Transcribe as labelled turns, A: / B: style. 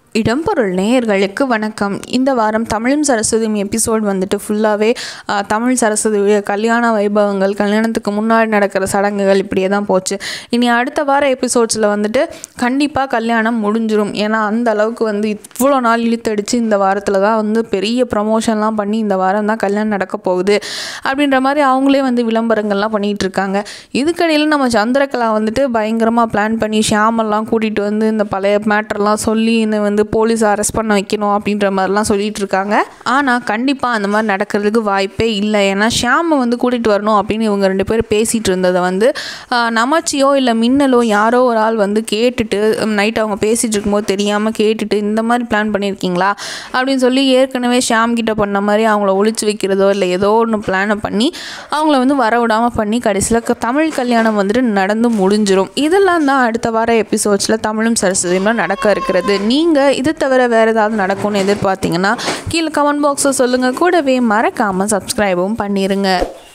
A: இடம்பொருள் நேயர்களுக்கு வணக்கம் இந்த வாரம் தமிழும் சரஸ்வதியும் எபிசோட் வந்துட்டு ஃபுல்லாகவே தமிழ் சரஸ்வதியுடைய கல்யாண வைபவங்கள் கல்யாணத்துக்கு முன்னாடி நடக்கிற சடங்குகள் இப்படியே தான் போச்சு இனி அடுத்த வார எபிசோட்ஸில் வந்துட்டு கண்டிப்பாக கல்யாணம் முடிஞ்சிரும் ஏன்னா அந்த அளவுக்கு வந்து இவ்வளோ நாள் இழுத்தடிச்சு இந்த வாரத்தில் தான் வந்து பெரிய ப்ரமோஷன்லாம் பண்ணி இந்த வாரம் தான் கல்யாணம் நடக்க போகுது அப்படின்ற மாதிரி அவங்களே வந்து விளம்பரங்கள்லாம் பண்ணிகிட்டு இருக்காங்க இதுக்கடையில் நம்ம சந்திரகலா வந்துட்டு பயங்கரமாக பிளான் பண்ணி ஷியாமெல்லாம் கூட்டிகிட்டு வந்து இந்த பழைய மேட்டர்லாம் சொல்லி இந்த வந்து போலீஸ் அரெஸ்ட் பண்ண வைக்கணும் அப்படின்ற மாதிரிலாம் சொல்லிட்டு இருக்காங்க ஆனால் கண்டிப்பாக அந்த மாதிரி நடக்கிறதுக்கு வாய்ப்பே இல்லை ஏன்னா ஷியாமை வந்து கூட்டிகிட்டு வரணும் அப்படின்னு இவங்க ரெண்டு பேரும் பேசிகிட்டு இருந்ததை வந்து ஆஹ், நமச்சியோ இல்லை மின்னலோ யாரோ ஒரு ஆள் வந்து கேட்டுட்டு நைட் அவங்க பேசிகிட்டு இருக்கும்போது தெரியாமல் கேட்டுட்டு இந்த மாதிரி பிளான் பண்ணியிருக்கீங்களா அப்படின்னு சொல்லி ஏற்கனவே ஷியாம் கிட்ட பண்ண மாதிரி அவங்கள ஒளிச்சு வைக்கிறதோ இல்லை ஏதோ ஒன்று பிளானை பண்ணி அவங்கள வந்து வர விடாமல் பண்ணி கடைசியில் க- தமிழ் கல்யாணம் வந்துட்டு நடந்து முடிஞ்சிரும் இதெல்லாம் தான் அடுத்த வார எபிசோட்ஸில் தமிழும் சரஸ்வதியும் நடக்க இருக்கிறது நீங்கள் இது தவிர வேறு ஏதாவது நடக்கும்னு எதிர்பார்த்தீங்கன்னா கீழே கமெண்ட் பாக்ஸில் சொல்லுங்கள் கூடவே மறக்காமல் சப்ஸ்கிரைபும் பண்ணிடுங்க